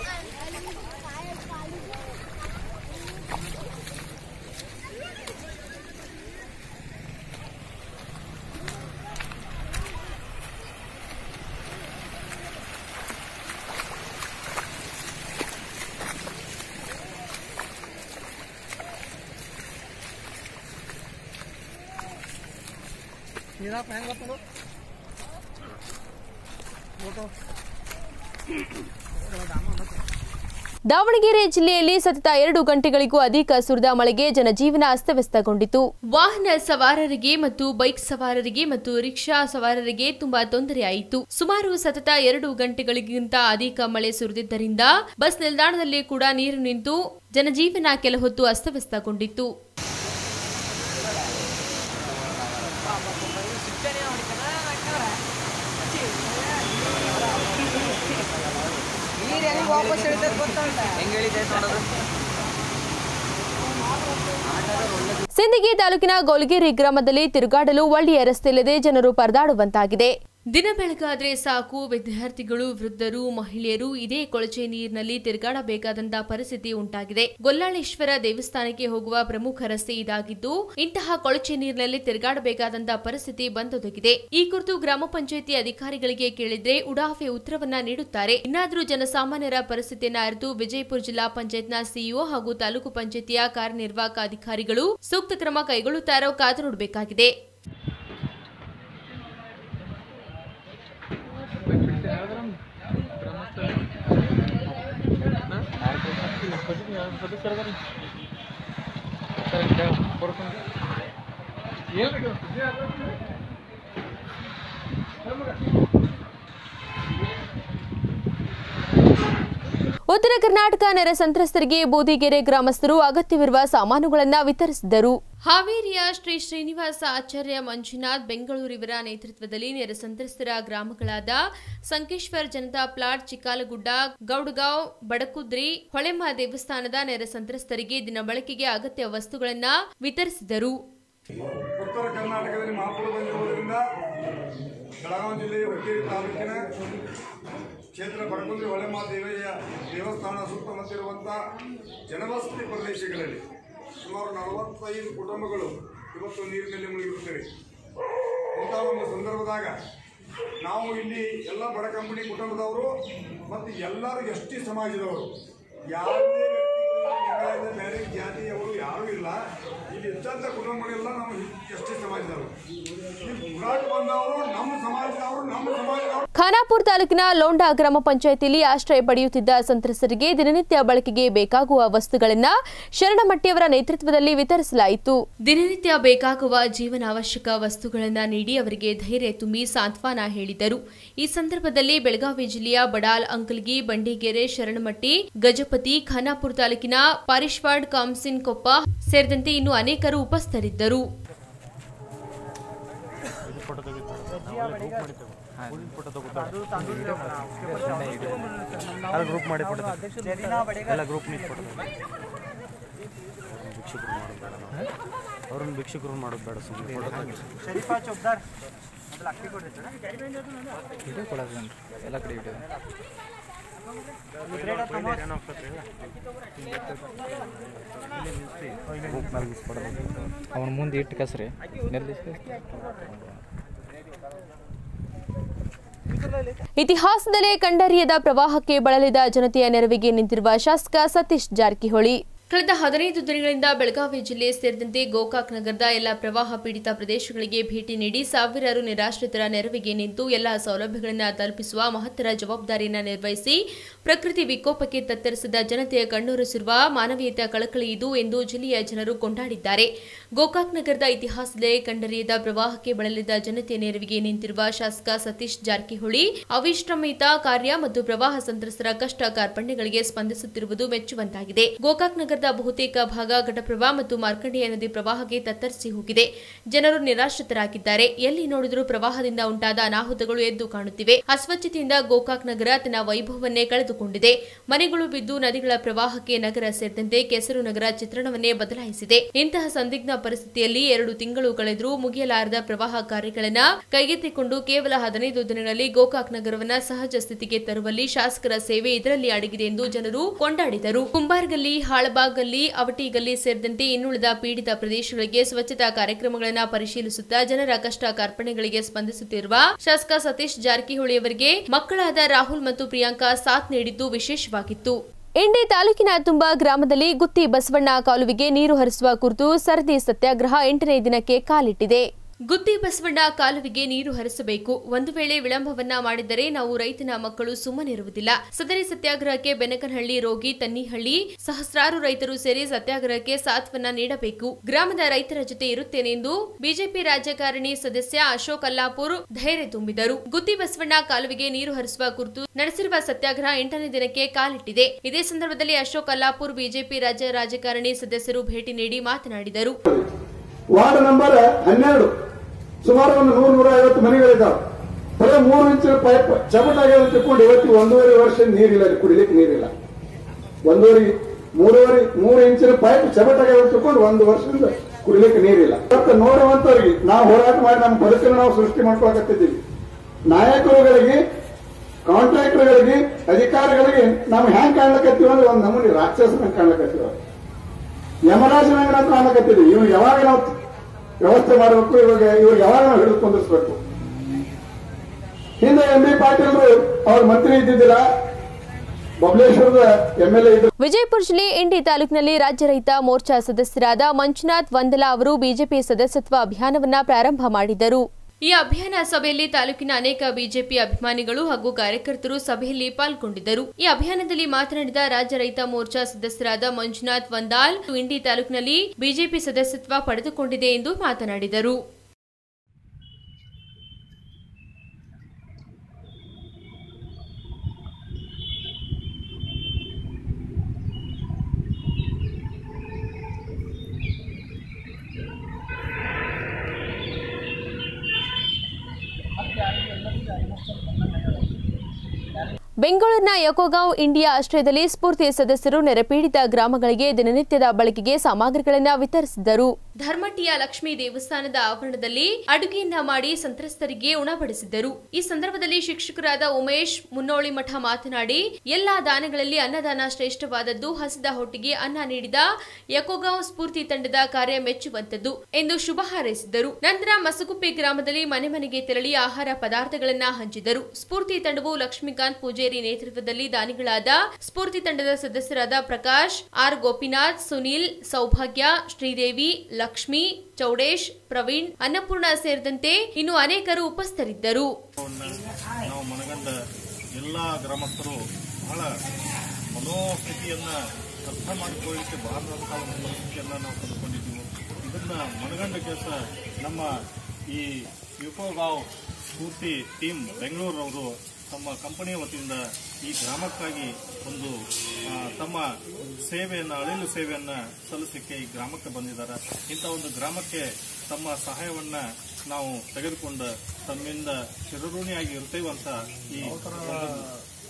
ದಾವಣಗೆರೆ ಜಿಲ್ಲೆಯಲ್ಲಿ ಸತತ ಎರಡು ಗಂಟೆಗಳಿಗೂ ಅಧಿಕ ಸುರಿದ ಮಳೆಗೆ ಜನಜೀವನ ಅಸ್ತವ್ಯಸ್ತಗೊಂಡಿತು ವಾಹನ ಸವಾರರಿಗೆ ಮತ್ತು ಬೈಕ್ ಸವಾರರಿಗೆ ಮತ್ತು ರಿಕ್ಷಾ ಸವಾರರಿಗೆ ತುಂಬಾ ತೊಂದರೆಯಾಯಿತು ಸುಮಾರು ಸತತ ಎರಡು ಗಂಟೆಗಳಿಗಿಂತ ಅಧಿಕ ಮಳೆ ಸುರಿದಿದ್ದರಿಂದ ಬಸ್ ನಿಲ್ದಾಣದಲ್ಲಿ ಕೂಡ ನೀರು ನಿಂತು ಜನಜೀವನ ಕೆಲ ಹೊತ್ತು ಅಸ್ತವ್ಯಸ್ತಗೊಂಡಿತ್ತು ಸಿಂದಗಿ ತಾಲೂಕಿನ ಗೋಲ್ಗೇರಿ ಗ್ರಾಮದಲ್ಲಿ ತಿರುಗಾಡಲು ಒಳ್ಳೆಯ ರಸ್ತೆಯಿಲ್ಲದೆ ಜನರು ಪರದಾಡುವಂತಾಗಿದೆ ದಿನ ಬೆಳಗಾದ್ರೆ ಸಾಕು ವಿದ್ಯಾರ್ಥಿಗಳು ವೃದ್ಧರು ಮಹಿಳೆಯರು ಇದೇ ಕೊಳಚೆ ನೀರಿನಲ್ಲಿ ತಿರುಗಾಡಬೇಕಾದಂತಹ ಪರಿಸ್ಥಿತಿ ಉಂಟಾಗಿದೆ ಗೊಲ್ಲಾಳೇಶ್ವರ ದೇವಸ್ಥಾನಕ್ಕೆ ಹೋಗುವ ಪ್ರಮುಖ ರಸ್ತೆ ಇದಾಗಿದ್ದು ಇಂತಹ ಕೊಳಚೆ ನೀರಿನಲ್ಲಿ ತಿರುಗಾಡಬೇಕಾದಂತಹ ಪರಿಸ್ಥಿತಿ ಬಂದೊದಗಿದೆ ಈ ಕುರಿತು ಗ್ರಾಮ ಪಂಚಾಯಿತಿ ಅಧಿಕಾರಿಗಳಿಗೆ ಕೇಳಿದ್ರೆ ಉಡಾಫೆ ಉತ್ತರವನ್ನ ನೀಡುತ್ತಾರೆ ಇನ್ನಾದರೂ ಜನಸಾಮಾನ್ಯರ ಪರಿಸ್ಥಿತಿಯನ್ನ ಅರಿತು ವಿಜಯಪುರ ಜಿಲ್ಲಾ ಪಂಚಾಯತ್ನ ಸಿಇಒ ಹಾಗೂ ತಾಲೂಕು ಪಂಚಾಯತಿಯ ಕಾರ್ಯನಿರ್ವಾಹಕ ಅಧಿಕಾರಿಗಳು ಸೂಕ್ತ ಕ್ರಮ ಕೈಗೊಳ್ಳುತ್ತಾರೋ ಕಾದು ನೋಡಬೇಕಾಗಿದೆ ಉತ್ತರ ಕರ್ನಾಟಕ ನೆರೆ ಸಂತ್ರಸ್ತರಿಗೆ ಬೂದಿಗೆರೆ ಗ್ರಾಮಸ್ಥರು ಅಗತ್ಯವಿರುವ ಸಾಮಾನುಗಳನ್ನು ವಿತರಿಸಿದರು ಹಾವೇರಿಯ ಶ್ರೀ ಶ್ರೀನಿವಾಸ ಆಚಾರ್ಯ ಮಂಜುನಾಥ್ ಬೆಂಗಳೂರಿವರ ನೇತೃತ್ವದಲ್ಲಿ ನೆರೆ ಸಂತ್ರಸ್ತರ ಗ್ರಾಮಗಳಾದ ಸಂಕೇಶ್ವರ್ ಜನತಾ ಪ್ಲಾಟ್ ಚಿಕ್ಕಾಲಗುಡ್ಡ ಗೌಡಗಾಂವ್ ಬಡಕುದ್ರಿ ಹೊಳೆಮ ದೇವಸ್ಥಾನದ ನೆರೆ ಸಂತ್ರಸ್ತರಿಗೆ ದಿನ ಬಳಕೆಗೆ ಅಗತ್ಯ ವಸ್ತುಗಳನ್ನು ವಿತರಿಸಿದರು ಉತ್ತರ ಕರ್ನಾಟಕದಲ್ಲಿ ಮಹಾಪುರ ಬಂದಿರುವುದರಿಂದ ಬೆಳಗಾವಿ ಜಿಲ್ಲೆಯ ಹುಕ್ಕೇರಿ ತಾಲೂಕಿನ ಕ್ಷೇತ್ರ ಬಡಗುಂದಿ ಹೊಳೆಮಾ ದೇವಿಯ ದೇವಸ್ಥಾನ ಸುತ್ತಮುತ್ತಿರುವಂಥ ಜನವಸತಿ ಪ್ರದೇಶಗಳಲ್ಲಿ ಸುಮಾರು ನಲವತ್ತೈದು ಕುಟುಂಬಗಳು ಇವತ್ತು ನೀರಿನಲ್ಲಿ ಮುಳುಗಿರುತ್ತವೆ ಇಂಥ ಒಂದು ಸಂದರ್ಭದಾಗ ನಾವು ಇಲ್ಲಿ ಎಲ್ಲ ಬಡ ಕಂಪನಿ ಕುಟುಂಬದವರು ಮತ್ತು ಎಲ್ಲರೂ ಎಸ್ ಟಿ ಸಮಾಜದವರು ಯಾವುದೇ ವ್ಯಕ್ತಿಗಳು ಲಿಂಗಾಯತ ಬೇರೆ ಜಾತಿಯವರು ಯಾರೂ ಇಲ್ಲ ಇಲ್ಲಿ ಇದ್ದಂಥ ಕುಟುಂಬಗಳೆಲ್ಲ ನಮ್ಮ ಎಸ್ ಟಿ ಸಮಾಜದವರು ಇಲ್ಲಿ ಹೋರಾಟ ಬಂದವರು ನಮ್ಮ ಸಮಾಜದವರು ನಮ್ಮ ಸಮಾಜದವರು ಖಾನಾಪುರ ತಾಲೂಕಿನ ಲೋಂಡಾ ಗ್ರಾಮ ಪಂಚಾಯಿತಿಯಲ್ಲಿ ಆಶ್ರಯ ಪಡೆಯುತ್ತಿದ್ದ ಸಂತ್ರಸ್ತರಿಗೆ ದಿನನಿತ್ಯ ಬಳಕೆಗೆ ಬೇಕಾಗುವ ವಸ್ತುಗಳನ್ನು ಶರಣಮಟ್ಟಿಯವರ ನೇತೃತ್ವದಲ್ಲಿ ವಿತರಿಸಲಾಯಿತು ದಿನನಿತ್ಯ ಬೇಕಾಗುವ ಜೀವನಾವಶ್ಯಕ ವಸ್ತುಗಳನ್ನು ನೀಡಿ ಅವರಿಗೆ ಧೈರ್ಯ ತುಂಬಿ ಸಾಂತ್ವನ ಹೇಳಿದರು ಈ ಸಂದರ್ಭದಲ್ಲಿ ಬೆಳಗಾವಿ ಜಿಲ್ಲೆಯ ಬಡಾಲ್ ಅಂಕಲ್ಗಿ ಬಂಡಿಗೆರೆ ಶರಣಮಟ್ಟಿ ಗಜಪತಿ ಖಾನಾಪುರ ತಾಲೂಕಿನ ಪಾರಿಶ್ವಾಡ್ ಕಾಮ್ಸಿನ್ ಕೊಪ್ಪ ಸೇರಿದಂತೆ ಇನ್ನು ಅನೇಕರು ಉಪಸ್ಥಿತರಿದ್ದರು ಎಲ್ಲ ಗ್ರೂಪ್ ಮಾಡಿ ಫೋಟೋ ಎಲ್ಲ ಗ್ರೂಪ್ ನಿಂತು ಫೋಟೋ ಭಿಕ್ಷುಕರು ಮಾಡೋದು ಬೇಡ ನಾವು ಅವ್ರನ್ನ ಭಿಕ್ಷುಕರು ಮಾಡೋದು ಬೇಡ ಸುಮ್ಮನೆ ಶರೀಫಾ ಚೌಕ್ದಾರ್ ಇದೇ ಕೊಡೋದು ಎಲ್ಲ ಕಡೆ ಇಟ್ಟಿದೆ ಅವನ ಮುಂದೆ ಇಟ್ಟು ಕಸ್ರಿ ನಿಲ್ಲಿಸಿ ಇತಿಹಾಸದಲ್ಲೇ ಕಂಡರಿಯದ ಪ್ರವಾಹಕ್ಕೆ ಬಳಲಿದ ಜನತೆಯ ನೆರವಿಗೆ ನಿಂತಿರುವ ಶಾಸಕ ಸತೀಶ್ ಜಾರಕಿಹೊಳಿ ಕಳೆದ ಹದಿನೈದು ದಿನಗಳಿಂದ ಬೆಳಗಾವಿ ಜಿಲ್ಲೆ ಸೇರಿದಂತೆ ಗೋಕಾಕ್ ನಗರದ ಎಲ್ಲ ಪ್ರವಾಹ ಪೀಡಿತ ಪ್ರದೇಶಗಳಿಗೆ ಭೇಟಿ ನೀಡಿ ಸಾವಿರಾರು ನಿರಾಶ್ರಿತರ ನೆರವಿಗೆ ನಿಂತು ಎಲ್ಲ ಸೌಲಭ್ಯಗಳನ್ನು ತಲುಪಿಸುವ ಮಹತ್ತರ ಜವಾಬ್ದಾರಿಯನ್ನು ನಿರ್ವಹಿಸಿ ಪ್ರಕೃತಿ ವಿಕೋಪಕ್ಕೆ ತತ್ತರಿಸಿದ ಜನತೆಯ ಕಣ್ಣೊರೆಸಿರುವ ಮಾನವೀಯತೆಯ ಕಳಕಳಿ ಇದು ಎಂದು ಜಿಲ್ಲೆಯ ಜನರು ಕೊಂಡಾಡಿದ್ದಾರೆ ಗೋಕಾಕ್ ನಗರದ ಇತಿಹಾಸದಲ್ಲೇ ಕಂಡರಿಯದ ಪ್ರವಾಹಕ್ಕೆ ಬಳಲಿದ ಜನತೆಯ ನೆರವಿಗೆ ನಿಂತಿರುವ ಶಾಸಕ ಸತೀಶ್ ಜಾರಕಿಹೊಳಿ ಅವಿಶ್ರಮಿತ ಕಾರ್ಯ ಮತ್ತು ಪ್ರವಾಹ ಸಂತ್ರಸ್ತರ ಕಷ್ಟ ಕಾರ್ಪಣ್ಯಗಳಿಗೆ ಸ್ಪಂದಿಸುತ್ತಿರುವುದು ಮೆಚ್ಚುವಂತಾಗಿದೆ ಗೋಕಾಕ್ ನಗರದ ಬಹುತೇಕ ಭಾಗ ಘಟಪ್ರಭಾ ಮತ್ತು ಮಾರ್ಕಂಡೇಯ ನದಿ ಪ್ರವಾಹಕ್ಕೆ ತತ್ತರಿಸಿ ಹೋಗಿದೆ ಜನರು ನಿರಾಶ್ರಿತರಾಗಿದ್ದಾರೆ ಎಲ್ಲಿ ನೋಡಿದರೂ ಪ್ರವಾಹದಿಂದ ಉಂಟಾದ ಅನಾಹುತಗಳು ಎದ್ದು ಕಾಣುತ್ತಿವೆ ಅಸ್ವಚ್ಛತೆಯಿಂದ ಗೋಕಾಕ್ ನಗರ ತನ್ನ ವೈಭವವನ್ನೇ ಕಳೆದುಕೊಂಡಿದೆ ಮನೆಗಳು ಬಿದ್ದು ನದಿಗಳ ಪ್ರವಾಹಕ್ಕೆ ನಗರ ಸೇರಿದಂತೆ ಕೆಸರು ನಗರ ಚಿತ್ರಣವನ್ನೇ ಬದಲಾಯಿಸಿದೆ ಇಂತಹ ಸಂದಿಗ್ಧ ಪರಿಸ್ಥಿತಿಯಲ್ಲಿ ಎರಡು ತಿಂಗಳು ಕಳೆದರೂ ಮುಗಿಯಲಾರದ ಪ್ರವಾಹ ಕಾರ್ಯಗಳನ್ನ ಕೈಗೆತ್ತಿಕೊಂಡು ಕೇವಲ ಹದಿನೈದು ದಿನಗಳಲ್ಲಿ ಗೋಕಾಕ್ ನಗರವನ್ನ ಸಹಜ ಸ್ಥಿತಿಗೆ ತರುವಲ್ಲಿ ಶಾಸಕರ ಸೇವೆ ಇದರಲ್ಲಿ ಅಡಗಿದೆ ಎಂದು ಜನರು ಕೊಂಡಾಡಿದರು ಕುಂಬಾರ್ಗಲ್ಲಿ ಹಾಳಬಾಗಲ್ಲಿ ಅವಟಿಗಲ್ಲಿ ಸೇರಿದಂತೆ ಇನ್ನುಳಿದ ಪೀಡಿತ ಪ್ರದೇಶಗಳಿಗೆ ಸ್ವಚ್ಛತಾ ಕಾರ್ಯಕ್ರಮಗಳನ್ನು ಪರಿಶೀಲಿಸುತ್ತಾ ಜನರ ಕಷ್ಟ ಕಾರ್ಪಣ್ಯಗಳಿಗೆ ಸ್ಪಂದಿಸುತ್ತಿರುವ ಶಾಸಕ ಸತೀಶ್ ಜಾರಕಿಹೊಳಿ ಅವರಿಗೆ ಮಕ್ಕಳಾದ ರಾಹುಲ್ ಮತ್ತು ಪ್ರಿಯಾಂಕಾ ಸಾಥ್ ನೀಡಿದ್ದು ವಿಶೇಷವಾಗಿತ್ತು ಇಂಡಿ ತಾಲೂಕಿನ ತುಂಬಾ ಗ್ರಾಮದಲ್ಲಿ ಗುತ್ತಿ ಬಸವಣ್ಣ ಕಾಲುವೆಗೆ ನೀರು ಹರಿಸುವ ಕುರಿತು ಸರದಿ ಸತ್ಯಾಗ್ರಹ ಎಂಟನೇ ದಿನಕ್ಕೆ ಕಾಲಿಟ್ಟಿದೆ ಗುತ್ತಿ ಬಸವಣ್ಣ ಕಾಲುವೆಗೆ ನೀರು ಹರಿಸಬೇಕು ಒಂದು ವೇಳೆ ವಿಳಂಬವನ್ನ ಮಾಡಿದರೆ ನಾವು ರೈತನ ಮಕ್ಕಳು ಸುಮ್ಮನಿರುವುದಿಲ್ಲ ಸದರಿ ಸತ್ಯಾಗ್ರಹಕ್ಕೆ ಬೆನಕನಹಳ್ಳಿ ರೋಗಿ ತನ್ನಿಹಳ್ಳಿ ಸಹಸ್ರಾರು ರೈತರು ಸೇರಿ ಸತ್ಯಾಗ್ರಹಕ್ಕೆ ಸಾಥ್ವನ್ನ ನೀಡಬೇಕು ಗ್ರಾಮದ ರೈತರ ಜೊತೆ ಇರುತ್ತೇನೆ ಎಂದು ಬಿಜೆಪಿ ರಾಜ್ಯಕಾರಿಣಿ ಸದಸ್ಯ ಅಶೋಕ್ ಅಲ್ಲಾಪುರ್ ಧೈರ್ಯ ತುಂಬಿದರು ಗುತ್ತಿ ಬಸವಣ್ಣ ಕಾಲುವೆಗೆ ನೀರು ಹರಿಸುವ ಕುರಿತು ನಡೆಸಿರುವ ಸತ್ಯಾಗ್ರಹ ಎಂಟನೇ ದಿನಕ್ಕೆ ಕಾಲಿಟ್ಟಿದೆ ಇದೇ ಸಂದರ್ಭದಲ್ಲಿ ಅಶೋಕ್ ಅಲ್ಲಾಪುರ್ ಬಿಜೆಪಿ ರಾಜ್ಯ ರಾಜಕಾರಣಿ ಸದಸ್ಯರು ಭೇಟಿ ನೀಡಿ ಮಾತನಾಡಿದರು ವಾರ್ಡ್ ನಂಬರ್ ಹನ್ನೆರಡು ಸುಮಾರು ಒಂದು ನೂರ ನೂರ ಐವತ್ತು ಮನೆಗಳಿದ್ದಾವೆ ಬರೀ ಮೂರು ಇಂಚಿನ ಪೈಪ್ ಚಮಟಾಗ್ಯದ ಅಂತ ತಿಳ್ಕೊಂಡು ಇವತ್ತಿಗೆ ಒಂದೂವರೆ ವರ್ಷ ನೀರಿಲ್ಲ ಅಲ್ಲಿ ಕುಡಿಲಿಕ್ಕೆ ನೀರಿಲ್ಲ ಒಂದೂವರೆ ಮೂರುವರೆ ಮೂರು ಇಂಚಿನ ಪೈಪ್ ಚಮಟಾಗ್ಯದ ಅಂತ ತಿಳ್ಕೊಂಡು ಒಂದು ವರ್ಷದಿಂದ ಕುಡಿಲಿಕ್ಕೆ ನೀರಿಲ್ಲ ಇವತ್ತು ನೋಡುವಂತವ್ರಿಗೆ ನಾವು ಹೋರಾಟ ಮಾಡಿ ನಮ್ಮ ಬದುಕನ್ನು ನಾವು ಸೃಷ್ಟಿ ಮಾಡ್ಕೊಳಕತ್ತಿದ್ದೀವಿ ನಾಯಕರುಗಳಿಗೆ ಕಾಂಟ್ರಾಕ್ಟರ್ಗಳಿಗೆ ಅಧಿಕಾರಿಗಳಿಗೆ ನಾವು ಹ್ಯಾಂಗ್ ಕಾಣ್ಲಕತ್ತೀವಿ ಅಂದ್ರೆ ಒಂದು ನಮೂನಿ ರಾಕ್ಷಸನ ಕಾಣ್ಲಕತ್ತೀವಿ ಯಮರಾಜನಂಗ ಅಂತ ಕಾಣಕತ್ತಿದ್ವಿ ಇವ್ನು ಯಾವಾಗ ನಾವು ವ್ಯವಸ್ಥೆ ಮಾಡಬೇಕು ಇವಾಗ ಇವ್ರು ಯಾವಾಗ ನಾವು ಹಿಡಿದು ಕುಂದಿರ್ಸ್ಬೇಕು ಹಿಂದೆ ಎಂ ಬಿ ಪಾಟೀಲ್ರು ಅವ್ರ ಮಂತ್ರಿ ಇದ್ದಿದ್ದಿಲ್ಲ ಬಬಲೇಶ್ವರದ ಎಂ ಎಲ್ ಎ ಇದ್ರು ವಿಜಯಪುರ ಜಿಲ್ಲೆ ಇಂಡಿ ತಾಲೂಕಿನಲ್ಲಿ ರಾಜ್ಯ ರೈತ ಮೋರ್ಚಾ ಸದಸ್ಯರಾದ ಮಂಜುನಾಥ್ ವಂದಲಾ ಅವರು ಬಿಜೆಪಿ ಸದಸ್ಯತ್ವ ಅಭಿಯಾನವನ್ನ ಪ್ರಾರಂಭ ಮಾಡಿದರು ಈ ಅಭಿಯಾನ ಸಭೆಯಲ್ಲಿ ತಾಲೂಕಿನ ಅನೇಕ ಬಿಜೆಪಿ ಅಭಿಮಾನಿಗಳು ಹಾಗೂ ಕಾರ್ಯಕರ್ತರು ಸಭೆಯಲ್ಲಿ ಪಾಲ್ಗೊಂಡಿದ್ದರು ಈ ಅಭಿಯಾನದಲ್ಲಿ ಮಾತನಾಡಿದ ರಾಜ್ಯ ರೈತ ಮೋರ್ಚಾ ಸದಸ್ಯರಾದ ಮಂಜುನಾಥ್ ವಂದಾಲ್ ಇಂಡಿ ತಾಲೂಕಿನಲ್ಲಿ ಬಿಜೆಪಿ ಸದಸ್ಯತ್ವ ಪಡೆದುಕೊಂಡಿದೆ ಎಂದು ಮಾತನಾಡಿದರು ಬೆಂಗಳೂರಿನ ಯಕೋಗಾಂವ್ ಇಂಡಿಯಾ ಆಶ್ರಯದಲ್ಲಿ ಸ್ಫೂರ್ತಿ ಸದಸ್ಯರು ನೆರೆಪೀಡಿತ ಗ್ರಾಮಗಳಿಗೆ ದಿನನಿತ್ಯದ ಬಳಕೆಗೆ ಸಾಮಗ್ರಿಗಳನ್ನು ವಿತರಿಸಿದರು ಧರ್ಮಟ್ಟಿಯ ಲಕ್ಷ್ಮೀ ದೇವಸ್ಥಾನದ ಆವರಣದಲ್ಲಿ ಅಡುಗೆಯನ್ನ ಮಾಡಿ ಸಂತ್ರಸ್ತರಿಗೆ ಉಣಬಡಿಸಿದರು ಈ ಸಂದರ್ಭದಲ್ಲಿ ಶಿಕ್ಷಕರಾದ ಉಮೇಶ್ ಮುನ್ನೋಳಿ ಮಠ ಮಾತನಾಡಿ ಎಲ್ಲಾ ದಾನಗಳಲ್ಲಿ ಅನ್ನದಾನ ಶ್ರೇಷ್ಠವಾದದ್ದು ಹಸಿದ ಹೊಟ್ಟಿಗೆ ಅನ್ನ ನೀಡಿದ ಯಕೋಗಾಂವ್ ಸ್ಫೂರ್ತಿ ತಂಡದ ಕಾರ್ಯ ಮೆಚ್ಚುವಂತದ್ದು ಎಂದು ಶುಭ ಹಾರೈಸಿದರು ನಂತರ ಮಸಗುಪ್ಪೆ ಗ್ರಾಮದಲ್ಲಿ ಮನೆ ಮನೆಗೆ ತೆರಳಿ ಆಹಾರ ಪದಾರ್ಥಗಳನ್ನ ಹಂಚಿದರು ಸ್ಫೂರ್ತಿ ತಂಡವು ಲಕ್ಷ್ಮೀಕಾಂತ್ ಪೂಜೇರಿ ನೇತೃತ್ವದಲ್ಲಿ ದಾನಿಗಳಾದ ಸ್ಫೂರ್ತಿ ತಂಡದ ಸದಸ್ಯರಾದ ಪ್ರಕಾಶ್ ಆರ್ ಗೋಪಿನಾಥ್ ಸುನೀಲ್ ಸೌಭಾಗ್ಯ ಶ್ರೀದೇವಿ ಲಕ್ಷ್ಮಿ ಚೌಡೇಶ್ ಪ್ರವೀಣ್ ಅನ್ನಪೂರ್ಣ ಸೇರಿದಂತೆ ಇನ್ನು ಅನೇಕರು ಉಪಸ್ಥಿತರಿದ್ದರು ನಾವು ಮನಗಂಡ ಎಲ್ಲ ಗ್ರಾಮಸ್ಥರು ಬಹಳ ಮನೋಸ್ಥಿತಿಯನ್ನ ಅರ್ಥ ಮಾಡಿಕೊಳ್ಳಲಿಕ್ಕೆ ಬಹಳಂತಹ ಒಂದು ಪರಿಸ್ಥಿತಿಯನ್ನ ನಾವು ಕಂಡುಕೊಂಡಿದ್ದೀವಿ ಇದನ್ನ ಮನಗಂಡ ಕೆಲಸ ನಮ್ಮ ಈ ಯುಕೋಗಾಂವ್ ಸ್ಫೂರ್ತಿ ಟೀಮ್ ಬೆಂಗಳೂರವರು ತಮ್ಮ ಕಂಪನಿಯ ವತಿಯಿಂದ ಈ ಗ್ರಾಮಕ್ಕಾಗಿ ಒಂದು ಆ, ತಮ್ಮ ಸೇವೆಯನ್ನ ಅಳಿಲು ಸೇವೆಯನ್ನ ಸಲ್ಲಿಸಲಿಕ್ಕೆ ಈ ಗ್ರಾಮಕ್ಕೆ ಬಂದಿದ್ದಾರೆ ಇಂಥ ಒಂದು ಗ್ರಾಮಕ್ಕೆ ತಮ್ಮ ಸಹಾಯವನ್ನ ನಾವು ತೆಗೆದುಕೊಂಡು ತಮ್ಮಿಂದ ಚಿರಋಣಿಯಾಗಿ ಇರ್ತೇವೆ ಅಂತ ಈ ಒಂದು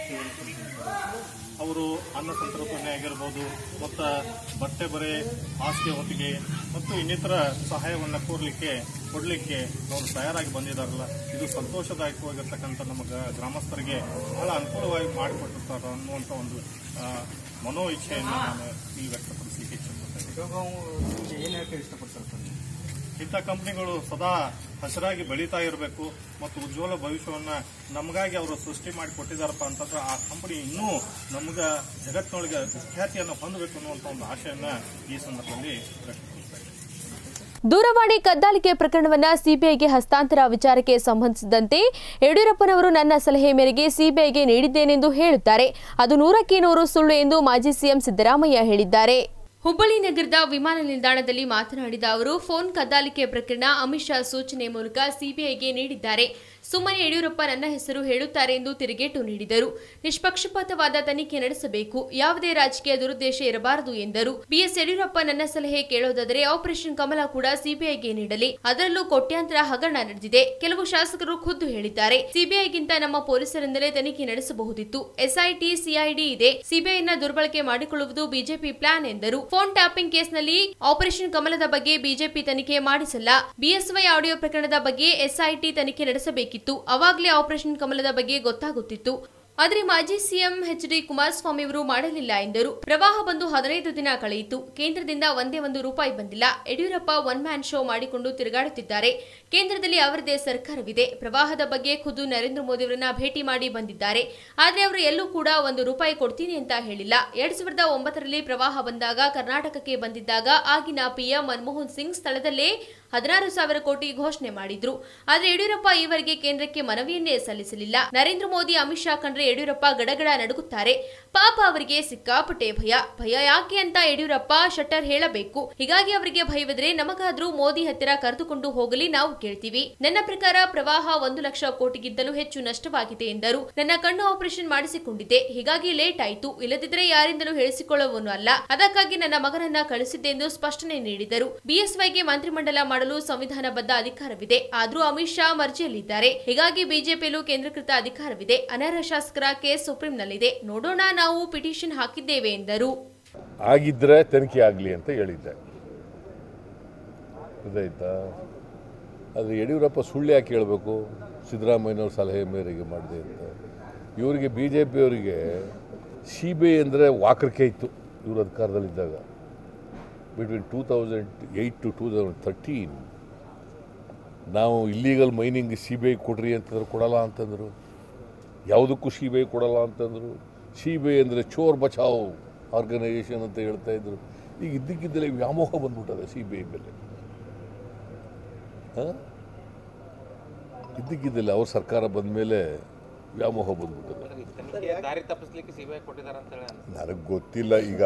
ಸೇವೆಯನ್ನು ಸಲ್ಲಿಸಿದ್ದಾರೆ ಅವರು ಅನ್ನ ಸಂತರ್ಪಣೆ ಆಗಿರ್ಬೋದು ಮತ್ತು ಬಟ್ಟೆ ಬರೆ ಹಾಸಿಗೆ ಹೊತ್ತಿಗೆ ಮತ್ತು ಇನ್ನಿತರ ಸಹಾಯವನ್ನು ಕೋರಲಿಕ್ಕೆ ಕೊಡಲಿಕ್ಕೆ ಅವರು ತಯಾರಾಗಿ ಬಂದಿದ್ದಾರಲ್ಲ ಇದು ಸಂತೋಷದಾಯಕವಾಗಿರ್ತಕ್ಕಂಥ ನಮ್ಮ ಗ- ಗ್ರಾಮಸ್ಥರಿಗೆ ಬಹಳ ಅನುಕೂಲವಾಗಿ ಮಾಡಿಕೊಟ್ಟಿರ್ತಾರೆ ಅನ್ನುವಂಥ ಒಂದು ಆ, ಮನೋ ಇಚ್ಛೆಯನ್ನು ನಾನು ಇಲ್ಲಿ ವ್ಯಕ್ತಪಡಿಸಲಿಕ್ಕೆ ಇಚ್ಛೆಪಡ್ತೇನೆ ಏನು ಹೇಳಕ್ಕೆ ಇಷ್ಟಪಡ್ತಾರೆ ಸರ್ ಇಂಥ ಕಂಪನಿಗಳು ಸದಾ ಹಸಿರಾಗಿ ಬೆಳೀತಾ ಇರಬೇಕು ಮತ್ತು ಉಜ್ವಲ ಭವಿಷ್ಯವನ್ನ ನಮಗಾಗಿ ಅವರು ಸೃಷ್ಟಿ ಮಾಡಿ ಕೊಟ್ಟಿದ್ದಾರಪ್ಪ ಅಂತಂದ್ರೆ ಆ ಕಂಪನಿ ಇನ್ನೂ ನಮ್ಗ ಜಗತ್ತಿನೊಳಗೆ ಖ್ಯಾತಿಯನ್ನು ಹೊಂದಬೇಕು ಅನ್ನುವಂಥ ಒಂದು ಆಶೆಯನ್ನ ಈ ಸಂದರ್ಭದಲ್ಲಿ ವ್ಯಕ್ತಪಡಿಸ್ತಾ ಇದ್ದೀನಿ ದೂರವಾಣಿ ಕದ್ದಾಲಿಕೆ ಪ್ರಕರಣವನ್ನ ಸಿಬಿಐಗೆ ಹಸ್ತಾಂತರ ವಿಚಾರಕ್ಕೆ ಸಂಬಂಧಿಸಿದಂತೆ ಯಡಿಯೂರಪ್ಪನವರು ನನ್ನ ಸಲಹೆ ಮೇರೆಗೆ ಸಿಬಿಐಗೆ ನೀಡಿದ್ದೇನೆಂದು ಹೇಳುತ್ತಾರೆ ಅದು ನೂರಕ್ಕೆ ನೂರು ಸುಳ್ಳು ಎಂದು ಮಾಜಿ ಸಿಎಂ ಸಿದ್ದರಾಮಯ್ಯ ಹೇಳಿದ್ದಾರೆ ಹುಬ್ಬಳ್ಳಿ ನಗರದ ವಿಮಾನ ನಿಲ್ದಾಣದಲ್ಲಿ ಮಾತನಾಡಿದ ಅವರು ಫೋನ್ ಕದ್ದಾಲಿಕೆ ಪ್ರಕರಣ ಅಮಿತ್ ಶಾ ಸೂಚನೆ ಮೂಲಕ ಸಿಬಿಐಗೆ ನೀಡಿದ್ದಾರೆ ಸುಮ್ಮನೆ ಯಡಿಯೂರಪ್ಪ ನನ್ನ ಹೆಸರು ಹೇಳುತ್ತಾರೆ ಎಂದು ತಿರುಗೇಟು ನೀಡಿದರು ನಿಷ್ಪಕ್ಷಪಾತವಾದ ತನಿಖೆ ನಡೆಸಬೇಕು ಯಾವುದೇ ರಾಜಕೀಯ ದುರುದ್ದೇಶ ಇರಬಾರದು ಎಂದರು ಬಿಎಸ್ ಯಡಿಯೂರಪ್ಪ ನನ್ನ ಸಲಹೆ ಕೇಳೋದಾದರೆ ಆಪರೇಷನ್ ಕಮಲ ಕೂಡ ಸಿಬಿಐಗೆ ನೀಡಲಿ ಅದರಲ್ಲೂ ಕೋಟ್ಯಾಂತರ ಹಗರಣ ನಡೆದಿದೆ ಕೆಲವು ಶಾಸಕರು ಖುದ್ದು ಹೇಳಿದ್ದಾರೆ ಸಿಬಿಐಗಿಂತ ನಮ್ಮ ಪೊಲೀಸರಿಂದಲೇ ತನಿಖೆ ನಡೆಸಬಹುದಿತ್ತು ಎಸ್ಐಟಿ ಸಿಐಡಿ ಇದೆ ಸಿಬಿಐನ ದುರ್ಬಳಕೆ ಮಾಡಿಕೊಳ್ಳುವುದು ಬಿಜೆಪಿ ಪ್ಲಾನ್ ಎಂದರು ಫೋನ್ ಟ್ಯಾಪಿಂಗ್ ಕೇಸ್ನಲ್ಲಿ ಆಪರೇಷನ್ ಕಮಲದ ಬಗ್ಗೆ ಬಿಜೆಪಿ ತನಿಖೆ ಮಾಡಿಸಲ್ಲ ಬಿಎಸ್ವೈ ಆಡಿಯೋ ಪ್ರಕರಣದ ಬಗ್ಗೆ ಎಸ್ಐಟಿ ತನಿಖೆ ನಡೆಸಬೇಕಿತ್ತು ಅವಾಗಲೇ ಆಪರೇಷನ್ ಕಮಲದ ಬಗ್ಗೆ ಗೊತ್ತಾಗುತ್ತಿತ್ತು ಆದರೆ ಮಾಜಿ ಸಿಎಂ ಎಚ್ ಡಿ ಕುಮಾರಸ್ವಾಮಿ ಅವರು ಮಾಡಲಿಲ್ಲ ಎಂದರು ಪ್ರವಾಹ ಬಂದು ಹದಿನೈದು ದಿನ ಕಳೆಯಿತು ಕೇಂದ್ರದಿಂದ ಒಂದೇ ಒಂದು ರೂಪಾಯಿ ಬಂದಿಲ್ಲ ಯಡಿಯೂರಪ್ಪ ಒನ್ ಮ್ಯಾನ್ ಶೋ ಮಾಡಿಕೊಂಡು ತಿರುಗಾಡುತ್ತಿದ್ದಾರೆ ಕೇಂದ್ರದಲ್ಲಿ ಅವರದೇ ಸರ್ಕಾರವಿದೆ ಪ್ರವಾಹದ ಬಗ್ಗೆ ಖುದ್ದು ನರೇಂದ್ರ ಮೋದಿ ಅವರನ್ನ ಭೇಟಿ ಮಾಡಿ ಬಂದಿದ್ದಾರೆ ಆದರೆ ಅವರು ಎಲ್ಲೂ ಕೂಡ ಒಂದು ರೂಪಾಯಿ ಕೊಡ್ತೀನಿ ಅಂತ ಹೇಳಿಲ್ಲ ಎರಡ್ ಸಾವಿರದ ಒಂಬತ್ತರಲ್ಲಿ ಪ್ರವಾಹ ಬಂದಾಗ ಕರ್ನಾಟಕಕ್ಕೆ ಬಂದಿದ್ದಾಗ ಆಗಿನ ಪಿಎಂ ಮನಮೋಹನ್ ಸಿಂಗ್ ಸ್ಥಳದಲ್ಲೇ ಹದಿನಾರು ಸಾವಿರ ಕೋಟಿ ಘೋಷಣೆ ಮಾಡಿದ್ರು ಆದರೆ ಯಡಿಯೂರಪ್ಪ ಈವರೆಗೆ ಕೇಂದ್ರಕ್ಕೆ ಮನವಿಯನ್ನೇ ಸಲ್ಲಿಸಲಿಲ್ಲ ನರೇಂದ್ರ ಮೋದಿ ಅಮಿತ್ ಶಾ ಕಂಡ್ರೆ ಯಡಿಯೂರಪ್ಪ ಗಡಗಡ ನಡುಗುತ್ತಾರೆ ಪಾಪ ಅವರಿಗೆ ಸಿಕ್ಕಾಪಟ್ಟೆ ಭಯ ಭಯ ಯಾಕೆ ಅಂತ ಯಡಿಯೂರಪ್ಪ ಶಟ್ಟರ್ ಹೇಳಬೇಕು ಹೀಗಾಗಿ ಅವರಿಗೆ ಭಯವಿದ್ರೆ ನಮಗಾದ್ರೂ ಮೋದಿ ಹತ್ತಿರ ಕರೆದುಕೊಂಡು ಹೋಗಲಿ ನಾವು ಕೇಳ್ತೀವಿ ನನ್ನ ಪ್ರಕಾರ ಪ್ರವಾಹ ಒಂದು ಲಕ್ಷ ಕೋಟಿಗಿಂತಲೂ ಹೆಚ್ಚು ನಷ್ಟವಾಗಿದೆ ಎಂದರು ನನ್ನ ಕಣ್ಣು ಆಪರೇಷನ್ ಮಾಡಿಸಿಕೊಂಡಿದ್ದೆ ಹೀಗಾಗಿ ಲೇಟ್ ಆಯಿತು ಇಲ್ಲದಿದ್ದರೆ ಯಾರಿಂದಲೂ ಹೇಳಿಸಿಕೊಳ್ಳುವನು ಅಲ್ಲ ಅದಕ್ಕಾಗಿ ನನ್ನ ಮಗನನ್ನ ಕಳಿಸಿದ್ದೆ ಎಂದು ಸ್ಪಷ್ಟನೆ ನೀಡಿದರು ಬಿಎಸ್ವೈಗೆ ಮಂತ್ರಿಮಂಡಲ ಮಾಡಲು ಸಂವಿಧಾನಬದ್ಧ ಅಧಿಕಾರವಿದೆ ಆದ್ರೂ ಅಮಿತ್ ಶಾ ಮರ್ಜಿಯಲ್ಲಿದ್ದಾರೆ ಹೀಗಾಗಿ ಬಿಜೆಪಿಯಲ್ಲೂ ಕೇಂದ್ರೀಕೃತ ಅಧಿಕಾರವಿದೆ ಅನರ್ಹ ಶಾಸಕರ ಕೇಸ್ ಸುಪ್ರೀಂನಲ್ಲಿದೆ ನೋಡೋಣ ನಾವು ಪಿಟಿಷನ್ ಹಾಕಿದ್ದೇವೆ ಎಂದರು ಆಗಿದ್ದರೆ ತನಿಖೆ ಆಗಲಿ ಅಂತ ಹೇಳಿದ್ದೆ ಗೊತ್ತಾಯ್ತಾ ಆದರೆ ಯಡಿಯೂರಪ್ಪ ಸುಳ್ಳು ಯಾಕೆ ಹೇಳಬೇಕು ಸಿದ್ದರಾಮಯ್ಯನವ್ರ ಸಲಹೆ ಮೇರೆಗೆ ಮಾಡಿದೆ ಅಂತ ಇವರಿಗೆ ಬಿ ಜೆ ಪಿಯವರಿಗೆ ಸಿ ಬಿ ಐ ಅಂದರೆ ವಾಕರಿಕೆ ಇತ್ತು ಇವರು ಅಧಿಕಾರದಲ್ಲಿದ್ದಾಗ between two thousand eight to two thousand thirteen ನಾವು illegal mining C B I ಕೊಡ್ರಿ ಅಂತಂದ್ರೆ ಕೊಡಲ್ಲ ಅಂತಂದರು ಯಾವುದಕ್ಕೂ ಸಿ ಬಿ ಐ ಕೊಡಲ್ಲ ಅಂತಂದರು ಸಿ ಬಿ ಐ ಅಂದರೆ ಚೋರ್ ಬಚಾವ್ ಆರ್ಗನೈಸೇಷನ್ ಅಂತ ಹೇಳ್ತಾ ಇದ್ರು ಈಗ ಇದ್ದಕ್ಕಿದ್ದಲೇ ವ್ಯಾಮೋಹ ಬಂದ್ಬಿಟ್ಟದೆ ಸಿ ಬಿ ಐ ಮೇಲೆ ಹಾಂ ಇದ್ದಕ್ಕಿದ್ದಲೇ ಅವ್ರ ಸರ್ಕಾರ ಬಂದ ಮೇಲೆ ವ್ಯಾಮೋಹ ಬಂದ್ಬಿಟ್ಟದೆ ದಾರಿ ತಪ್ಪಿಸ್ಲಿಕ್ಕೆ ಸಿಬಿಐ ಕೊಟ್ಟಿದ್ದಾರೆ ಅಂತ ಹೇಳಿ ನನಗೆ ಗೊತ್ತಿಲ್ಲ ಈಗ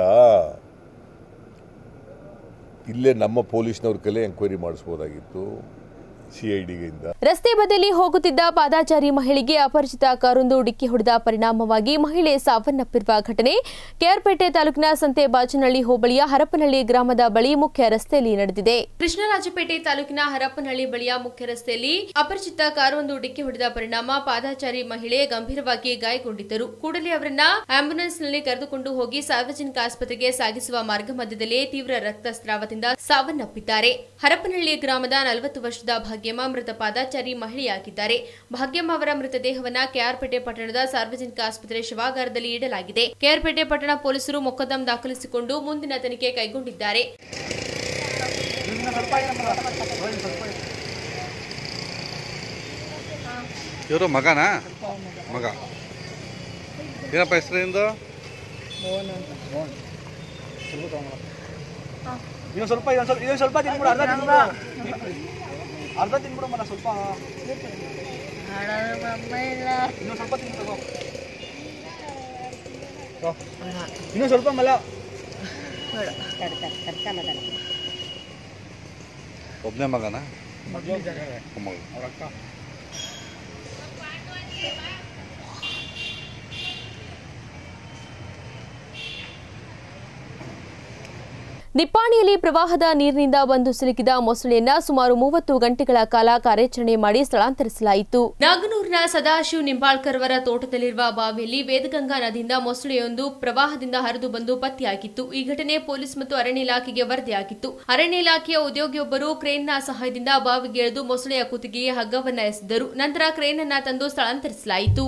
ಇಲ್ಲೇ ನಮ್ಮ ಪೊಲೀಸ್ನವ್ರ ಕಲೆ ಎಂಕ್ವೈರಿ ಮಾಡಿಸ್ಬೋದಾಗಿತ್ತು ಸಿ ಐ ಡಿಗಿಂದ ರಸ್ತೆ ಬದಿಯಲ್ಲಿ ಹೋಗುತ್ತಿದ್ದ ಪಾದಾಚಾರಿ ಮಹಿಳೆಗೆ ಅಪರಿಚಿತ ಕಾರೊಂದು ಡಿಕ್ಕಿ ಹೊಡೆದ ಪರಿಣಾಮವಾಗಿ ಮಹಿಳೆ ಸಾವನ್ನಪ್ಪಿರುವ ಘಟನೆ ಕೆಆರ್ಪೇಟೆ ತಾಲೂಕಿನ ಸಂತೆಬಾಚನಹಳ್ಳಿ ಹೋಬಳಿಯ ಹರಪನಹಳ್ಳಿ ಗ್ರಾಮದ ಬಳಿ ಮುಖ್ಯ ರಸ್ತೆಯಲ್ಲಿ ನಡೆದಿದೆ ಕೃಷ್ಣರಾಜಪೇಟೆ ತಾಲೂಕಿನ ಹರಪನಹಳ್ಳಿ ಬಳಿಯ ಮುಖ್ಯ ರಸ್ತೆಯಲ್ಲಿ ಅಪರಿಚಿತ ಕಾರೊಂದು ಡಿಕ್ಕಿ ಹೊಡೆದ ಪರಿಣಾಮ ಪಾದಾಚಾರಿ ಮಹಿಳೆ ಗಂಭೀರವಾಗಿ ಗಾಯಗೊಂಡಿದ್ದರು ಕೂಡಲೇ ಅವರನ್ನ ಆಂಬ್ಯುಲೆನ್ಸ್ನಲ್ಲಿ ಕರೆದುಕೊಂಡು ಹೋಗಿ ಸಾರ್ವಜನಿಕ ಆಸ್ಪತ್ರೆಗೆ ಸಾಗಿಸುವ ಮಾರ್ಗ ಮಧ್ಯದಲ್ಲೇ ತೀವ್ರ ರಕ್ತಸ್ರಾವದಿಂದ ಸಾವನ್ನಪ್ಪಿದ್ದಾರೆ ಹರಪನಹಳ್ಳಿ ಗ್ರಾಮದ ನಲವತ್ತು ವರ್ಷದ ಭಾಗ್ಯಮ್ಮ ಮೃತ ಪಾದಾಚಾರಿ ಮಹಿಳೆಯಾಗಿದ್ದಾರೆ ಭಾಗ್ಯಮ್ಮ ಅವರ ಮೃತದೇಹವನ್ನ ಕೆಆರ್ಪೇಟೆ ಪಟ್ಟಣದ ಸಾರ್ವಜನಿಕ ಆಸ್ಪತ್ರೆ ಶವಾಗಾರದಲ್ಲಿ ಇಡಲಾಗಿದೆ ಕೆಆರ್ಪೇಟೆ ಪಟ್ಟಣ ಪೊಲೀಸರು ಮೊಕದ್ದಂ ದಾಖಲಿಸಿಕೊಂಡು ಮುಂದಿನ ತನಿಖೆ ಕೈಗೊಂಡಿದ್ದಾರೆ ಇವರು ಮಗನಾ ಮಗ ಏನಪ್ಪ ಹೆಸರಿಂದ ಇನ್ನೊಂದು ಸ್ವಲ್ಪ ಇನ್ನೊಂದು ಸ್ವಲ್ಪ ಇನ್ನೊಂದು ಸ್ವಲ್ಪ ತಿನ್ಬಿಡು ಅರ್ಧ ತಿನ್ಬಿಡು ಅರ್ಧ ತಿನ್ಬಿಡು ಮರ ಸ್ವಲ್ಪ ಇನ್ನೊಂದು ಸ್ವಲ್ಪ ತಿನ್ ತಗೋ ತಗೋ. ಇನ್ನೊಂದು ಸ್ವಲ್ಪ ಮಲ ಒಬ್ಬನೇ ಮಗನಾ ಮಗ ನಿಪ್ಪಾಣಿಯಲ್ಲಿ ಪ್ರವಾಹದ ನೀರಿನಿಂದ ಬಂದು ಸಿಲುಕಿದ ಮೊಸಳೆಯನ್ನ ಸುಮಾರು ಮೂವತ್ತು ಗಂಟೆಗಳ ಕಾಲ ಕಾರ್ಯಾಚರಣೆ ಮಾಡಿ ಸ್ಥಳಾಂತರಿಸಲಾಯಿತು ನಾಗನೂರಿನ ಕಲಬುರಗಿನ ಸದಾಶಿವ್ ನಿಂಬಾಳ್ಕರ್ ಅವರ ತೋಟದಲ್ಲಿರುವ ಬಾವಿಯಲ್ಲಿ ವೇದಗಂಗಾ ನದಿಯಿಂದ ಮೊಸಳೆಯೊಂದು ಪ್ರವಾಹದಿಂದ ಹರಿದು ಬಂದು ಪತ್ತೆಯಾಗಿತ್ತು ಈ ಘಟನೆ ಪೊಲೀಸ್ ಮತ್ತು ಅರಣ್ಯ ಇಲಾಖೆಗೆ ವರದಿಯಾಗಿತ್ತು ಅರಣ್ಯ ಇಲಾಖೆಯ ಉದ್ಯೋಗಿಯೊಬ್ಬರು ಕ್ರೇನ್ನ ಸಹಾಯದಿಂದ ಬಾವಿಗೆ ಇಳಿದು ಮೊಸಳೆಯ ಕುತ್ತಿಗೆಗೆ ಹಗ್ಗವನ್ನ ಎಸೆದರು ನಂತರ ಕ್ರೇನ್ ಅನ್ನ ತಂದು ಸ್ಥಳಾಂತರಿಸಲಾಯಿತು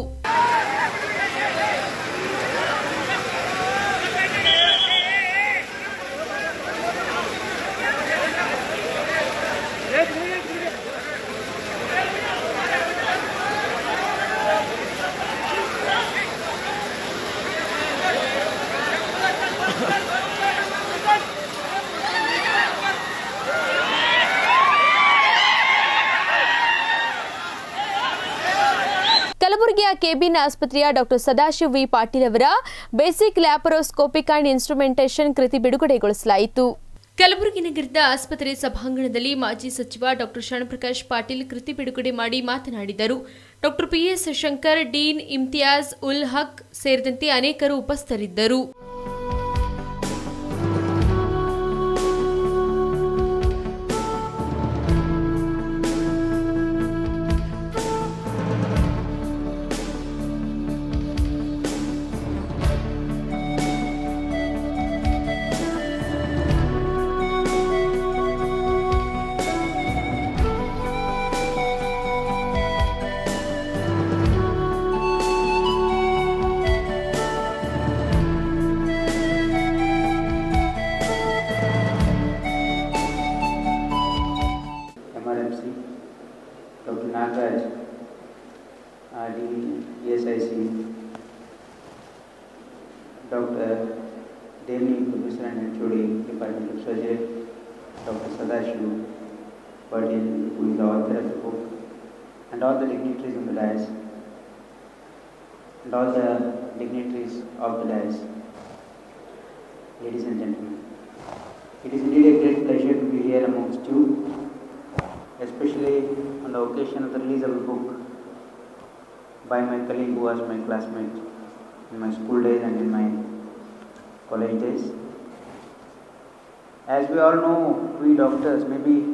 ಕಲಬುರಗಿಯ ಕೆಬಿನ್ ಆಸ್ಪತ್ರೆಯ ಡಾಕ್ಟರ್ ಸದಾಶಿವ್ ವಿ ಪಾಟೀಲ್ ಅವರ ಬೇಸಿಕ್ ಲ್ಯಾಪರೋಸ್ಕೋಪಿಕ್ ಅಂಡ್ ಇನ್ಸ್ಟ್ರುಮೆಂಟೇಷನ್ ಕೃತಿ ಬಿಡುಗಡೆಗೊಳಿಸಲಾಯಿತು ಕಲಬುರಗಿ ನಗರದ ಆಸ್ಪತ್ರೆ ಸಭಾಂಗಣದಲ್ಲಿ ಮಾಜಿ ಸಚಿವ ಡಾಕ್ಟರ್ ಶರಣಪ್ರಕಾಶ್ ಪಾಟೀಲ್ ಕೃತಿ ಬಿಡುಗಡೆ ಮಾಡಿ ಮಾತನಾಡಿದರು doctor PS Shankar dean Imtiaz ul Haq ಸೇರಿದಂತೆ ಅನೇಕರು ಉಪಸ್ಥಿತರಿದ್ದರು MRMC, Dr. Nagaraj, RD, ESIC, Dr. Delhi, Professor and HOD, Department of Surgery, Dr. Sadashiv Patil, who is the author of the book, and all the dignitaries on the dais, and all the dignitaries of the dais. Ladies and gentlemen, it is indeed a great pleasure to be here amongst you especially on the occasion of the release of a book by my colleague who was my classmate in my school days and in my college days. As we all know, we doctors may be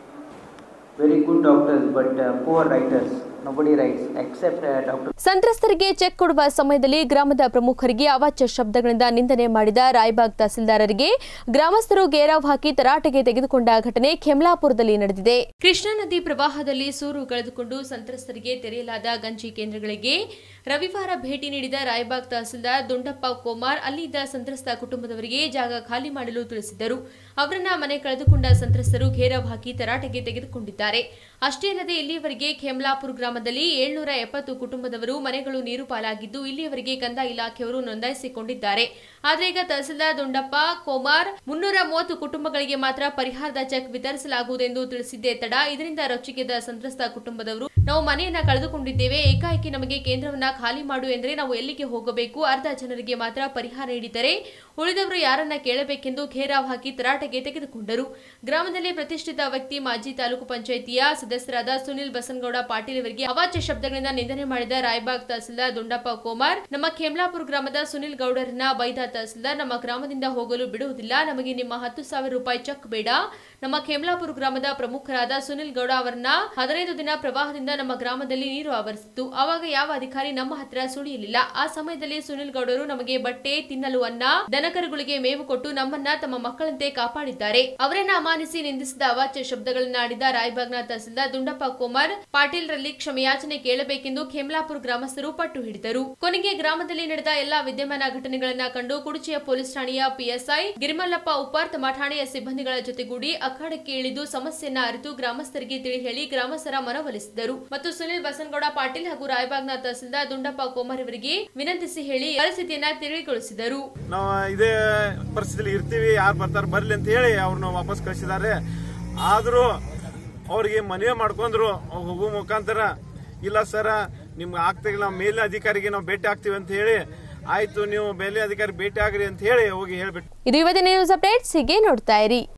very good doctors but uh, poor writers. Nobody writes except uh, Dr. ಸಂತ್ರಸ್ತರಿಗೆ ಚೆಕ್ ಕೊಡುವ ಸಮಯದಲ್ಲಿ ಗ್ರಾಮದ ಪ್ರಮುಖರಿಗೆ ಅವಾಚ್ಯ ಶಬ್ದಗಳಿಂದ ನಿಂದನೆ ಮಾಡಿದ ರಾಯಬಾಗ್ ತಹಸೀಲ್ದಾರರಿಗೆ ಗ್ರಾಮಸ್ಥರು ಗೇರಾವ್ ಹಾಕಿ ತರಾಟೆಗೆ ತೆಗೆದುಕೊಂಡ ಘಟನೆ ಖೆಮ್ಲಾಪುರದಲ್ಲಿ ನಡೆದಿದೆ ಕೃಷ್ಣಾ ನದಿ ಪ್ರವಾಹದಲ್ಲಿ ಸೂರು ಕಳೆದುಕೊಂಡು ಸಂತ್ರಸ್ತರಿಗೆ ತೆರೆಯಲಾದ ಗಂಜಿ ಕೇಂದ್ರಗಳಿಗೆ ರವಿವಾರ ಭೇಟಿ ನೀಡಿದ ರಾಯಬಾಗ್ ತಹಸೀಲ್ದಾರ್ ದುಂಡಪ್ಪ ಕೋಮಾರ್ ಅಲ್ಲಿದ್ದ ಸಂತ್ರಸ್ತ ಕುಟುಂಬದವರಿಗೆ ಜಾಗ ಖಾಲಿ ಮಾಡಲು ತಿಳಿಸಿದ್ದರು ಅವರನ್ನ ಮನೆ ಕಳೆದುಕೊಂಡ ಸಂತ್ರಸ್ತರು ಘೇರಾವ್ ಹಾಕಿ ತರಾಟೆಗೆ ತೆಗೆದುಕೊಂಡಿದ್ದಾರೆ ಅಷ್ಟೇ ಅಲ್ಲದೆ ಇಲ್ಲಿಯವರೆಗೆ ಖೇಮ್ಲಾಪುರ ಗ್ರಾಮದಲ್ಲಿ ಏಳ್ನೂರ ಎಪ್ಪತ್ತು ಕುಟುಂಬದವರು ಮನೆಗಳು ನೀರು ಪಾಲಾಗಿದ್ದು ಇಲ್ಲಿಯವರೆಗೆ ಕಂದಾಯ ಇಲಾಖೆಯವರು ನೋಂದಾಯಿಸಿಕೊಂಡಿದ್ದಾರೆ ಆದರೆ ಈಗ ತಹಸೀಲ್ದಾರ್ ದುಂಡಪ್ಪ ಕೋಮಾರ್ ಮುನ್ನೂರ ಮೂವತ್ತು ಕುಟುಂಬಗಳಿಗೆ ಮಾತ್ರ ಪರಿಹಾರದ ಚೆಕ್ ವಿತರಿಸಲಾಗುವುದೆಂದು ತಿಳಿಸಿದ್ದೇ ತಡ ಇದರಿಂದ ರೊಚ್ಚಿಗೆದ್ದ ಸಂತ್ರಸ್ತ ಕುಟುಂಬದವರು ನಾವು ಮನೆಯನ್ನ ಕಳೆದುಕೊಂಡಿದ್ದೇವೆ ಏಕಾಏಕಿ ನಮಗೆ ಕೇಂದ್ರವನ್ನ ಖಾಲಿ ಮಾಡು ಎಂದರೆ ನಾವು ಎಲ್ಲಿಗೆ ಹೋಗಬೇಕು ಅರ್ಧ ಜನರಿಗೆ ಮಾತ್ರ ಪರಿಹಾರ ನೀಡಿದರೆ ಉಳಿದವರು ಯಾರನ್ನ ಕೇಳಬೇಕೆಂದು ಘೇರಾವ್ ಹಾಕಿ ತರಾಟೆಗೆ ತೆಗೆದುಕೊಂಡರು ಗ್ರಾಮದಲ್ಲಿ ಪ್ರತಿಷ್ಠಿತ ವ್ಯಕ್ತಿ ಮಾಜಿ ತಾಲೂಕು ಪಂಚಾಯಿತಿಯ ಸದಸ್ಯರಾದ ಸುನಿಲ್ ಬಸನಗೌಡ ಪಾಟೀಲ್ ಅವರಿಗೆ ಅವಾಚ್ಯ ಶಬ್ದಗಳಿಂದ ನಿಂದನೆ ಮಾಡಿದ ರಾಯಬಾಗ್ ತಹಸೀಲ್ದಾರ್ ದುಂಡಪ್ಪ ಕೋಮಾರ್ ನಮ್ಮ ಖೇಮ್ಲಾಪುರ ಗ್ರಾಮದ ಸುನಿಲ್ ಗೌಡರನ್ನ ಬೈದ ತಹಸೀಲ್ದಾರ್ ನಮ್ಮ ಗ್ರಾಮದಿಂದ ಹೋಗಲು ಬಿಡುವುದಿಲ್ಲ ನಮಗೆ ನಿಮ್ಮ ಹತ್ತು ಸಾವಿರ ರೂಪಾಯಿ ಚೆಕ್ ಬೇಡ ನಮ್ಮ ಖೇಮ್ಲಾಪುರ ಗ್ರಾಮದ ಪ್ರಮುಖರಾದ ಸುನಿಲ್ ಗೌಡ ಅವರನ್ನ ಹದಿನೈದು ದಿನ ಪ್ರವಾಹದಿಂದ ನಮ್ಮ ಗ್ರಾಮದಲ್ಲಿ ನೀರು ಆವರಿಸಿತು ಆವಾಗ ಯಾವ ಅಧಿಕಾರಿ ನಮ್ಮ ಹತ್ರ ಸುಳಿಯಲಿಲ್ಲ ಆ ಸಮಯದಲ್ಲಿ ಸುನಿಲ್ ಗೌಡರು ನಮಗೆ ಬಟ್ಟೆ ತಿನ್ನಲು ಅನ್ನ ದನಕರುಗಳಿಗೆ ಮೇವು ಕೊಟ್ಟು ನಮ್ಮನ್ನ ತಮ್ಮ ಮಕ್ಕಳಂತೆ ಕಾಪಾಡಿದ್ದಾರೆ ಅವರನ್ನ ಅಮಾನಿಸಿ ನಿಂದಿಸಿದ ಅವಾಚ್ಯ ಶಬ್ದಗಳನ್ನ ಆಡಿದ ರಾಯಬಾಗ್ನ ತಹಸೀಲ್ದಾರ್ ದುಂಡಪ್ಪ ಕುಮಾರ್ ಪಾಟೀಲ್ ರಲ್ಲಿ ಕ್ಷಮೆಯಾಚನೆ ಕೇಳಬೇಕೆಂದು ಖೇಮ್ಲಾಪುರ ಗ್ರಾಮಸ್ಥರು ಪಟ್ಟು ಹಿಡಿದರು ಕೊನೆಗೆ ಗ್ರಾಮದಲ್ಲಿ ನಡೆದ ಎಲ್ಲಾ ವಿದ್ಯಮಾನ ಘಟನೆಗಳನ್ನ ಕಂಡು ಕುಡುಚಿಯ ಪೊಲೀಸ್ ಠಾಣೆಯ ಪಿಎಸ್ಐ ಗಿರಿಮಲ್ಲಪ್ಪ ಉಪ್ಪಾರ್ ತಮ್ಮ ಠಾಣೆಯ ಸಿಬ್ಬಂದಿಗಳ ಜೊತೆಗೂಡಿ ಅಖಾಡಕ್ಕೆ ಇಳಿದು ಸಮಸ್ಯೆಯನ್ನ ಅರಿತು ಗ್ರಾಮಸ್ಥರಿಗೆ ತಿಳಿ ಹೇಳಿ ಗ್ರಾಮಸ್ಥರ ಮನವೊಲಿಸಿದರು ಮತ್ತು ಸುನಿಲ್ ಬಸನಗೌಡ ಪಾಟೀಲ್ ಹಾಗೂ ರಾಯಬಾಗ್ನ ತಹಸೀಲ್ದಾರ್ ದುಂಡಪ್ಪ ಕೋಮರ್ ಅವರಿಗೆ ವಿನಂತಿಸಿ ಹೇಳಿ ಪರಿಸ್ಥಿತಿಯನ್ನ ತಿಳಿಗೊಳಿಸಿದರು ನಾವು ಇದೇ ಪರಿಸ್ಥಿತಿಲಿ ಇರ್ತೀವಿ ಯಾರು ಬರ್ತಾರೆ ಬರ್ಲಿ ಅಂತ ಹೇಳಿ ಅವ್ರನ್ನ ವಾಪಸ್ ಕಳಿಸಿದ್ದಾರೆ ಆದರೂ ಅವ್ರಿಗೆ ಮನವಿ ಮಾಡ್ಕೊಂಡ್ರು ಅವ್ರ್ ಹೋಗೋ ಮುಖಾಂತರ ಇಲ್ಲ ಸರ ನಿಮ್ಗೆ ಆಗ್ತಿಲ್ಲ ನಾವು ಮೇಲಿನ ಅಧಿಕಾರಿಗೆ ನಾವು ಭೇಟಿ ಆಗ್ತೀವಿ ಅಂತ ಹೇಳಿ ಆಯ್ತು ನೀವು ಮೇಲಿನ ಅಧಿಕಾರಿ ಭೇಟಿ ಆಗ್ರಿ ಅಂತ ಹೇಳಿ ಹೋಗಿ ಹೇಳ್ಬಿಟ್ಟು ಇದು ಇವತ್ತಿನ ನ್ಯೂಸ್ ಅಪ್ಡೇಟ್ಸ್ ಹೀಗೆ ನೋಡ್ತಾ ಇರಿ